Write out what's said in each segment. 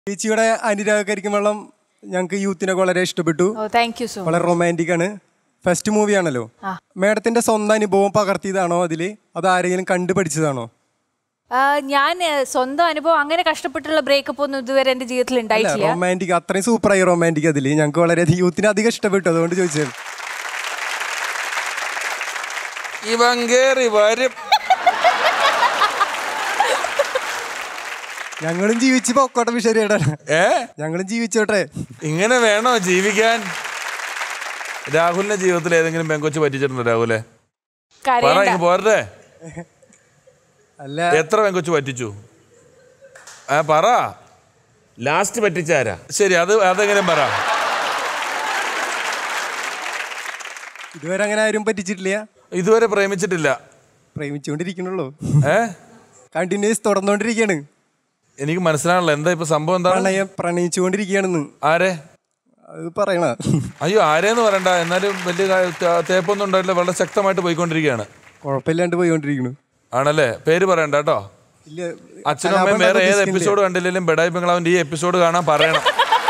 ചേച്ചിയുടെ അനുരാഗകരിക്കും വെള്ളം ഞങ്ങൾക്ക് യൂത്തിനൊക്കെ വളരെ ഇഷ്ടപ്പെട്ടു ഓ താങ്ക് യു സോ വളരെ റൊമാൻറ്റിക് ആണ് ഫസ്റ്റ് മൂവി ആണല്ലോ ആ. മേഡത്തിന്റെ സ്വന്തം അനുഭവം പകർത്തിയതാണോ അതിൽ അത് ആരെങ്കിലും കണ്ടു പഠിച്ചതാണോ ഞാൻ ഏ, സ്വന്തം അനുഭവം അങ്ങനെ കഷ്ടപ്പെട്ടുള്ള ബ്രേക്കപ്പ് ഒന്നും ഇതുവരെ എന്റെ ജീവിതത്തിൽ ഉണ്ടായിട്ടില്ല റൊമാൻറ്റിക് അത്രയും സൂപ്പറായി റൊമാൻറ്റിക് അതിൽ ഞങ്ങൾക്ക് വളരെയധികം യൂത്തിന് അധികം ഇഷ്ടപ്പെട്ടു അതുകൊണ്ട് ചോദിച്ചത് ഇവൻ കേറി വരും ഞങ്ങളും ജീവിച്ച് പൊക്കോട്ടെ വിഷയടാ ഏ ഞങ്ങളും ജീവിച്ചോട്ടെ ഇങ്ങനെ വേണോ ജീവിക്കാൻ രാഹുലിന്റെ ജീവിതത്തിൽ ഏതെങ്കിലും പെങ്കൊച്ച് പറ്റിച്ചിട്ടുണ്ടോ രാഹുലെ പറ കരയണ്ട ഇങ്ങ് പോരട്ടെ അല്ല എത്ര പെങ്കൊച്ച് പറ്റിച്ചു ആ പറ ലാസ്റ്റ് പറ്റിച്ചാരാ ശരി അത് അതെങ്ങനെ പറ ഇതുവരെ അങ്ങനെ ആരും പറ്റിച്ചിട്ടില്ല ഇതുവരെ പ്രേമിച്ചിട്ടില്ല പ്രേമിച്ചുകൊണ്ടിരിക്കണുള്ളൂ ഏ കണ്ടിന്യൂസ് തുടർന്നുകൊണ്ടിരിക്കുകയാണ് എനിക്ക് മനസ്സിലാണല്ലോ എന്താ ഇപ്പൊ സംഭവം എന്താണ് പ്രണയം പ്രണയിച്ചുകൊണ്ടിരിക്കുകയാണെന്ന് ആരെ അത് പറയണ അയ്യോ ആരേന്ന് പറയണ്ട എന്നാലും വലിയ കാ- ത- തേപ്പൊന്നും ഉണ്ടായില്ല വളരെ ശക്തമായിട്ട് പോയിക്കൊണ്ടിരിക്കുകയാണ് കുഴപ്പമില്ലാണ്ട് പോയിക്കൊണ്ടിരിക്കണു ആണല്ലേ പേര് പറയണ്ട കേട്ടോ ഇല്ല അച്ഛനും അമ്മയും കലാപം വേറെ ഏത് ഉദ്ദേശിക്കുന്നില്ല. എപ്പിസോഡ് കണ്ടില്ലെങ്കിലും ബെഡായി ബംഗ്ലാവിന്റെ ഈ എപ്പിസോഡ് കാണാൻ പറയണം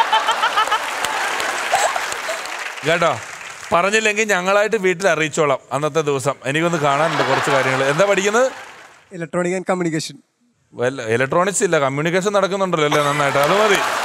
കേട്ടോ പറഞ്ഞില്ലെങ്കിൽ ഞങ്ങളായിട്ട് വീട്ടിൽ അറിയിച്ചോളാം അന്നത്തെ ദിവസം എനിക്കൊന്ന് കാണാനുണ്ട് കുറച്ച് കാര്യങ്ങൾ എന്താ പഠിക്കുന്നത് ഇലക്ട്രോണിക് ആൻഡ് കമ്മ്യൂണിക്കേഷൻ ഇലക്ട്രോണിക്സ് ഇല്ല കമ്മ്യൂണിക്കേഷൻ നടക്കുന്നുണ്ടല്ലോ അല്ലേ നന്നായിട്ട് അത് മതി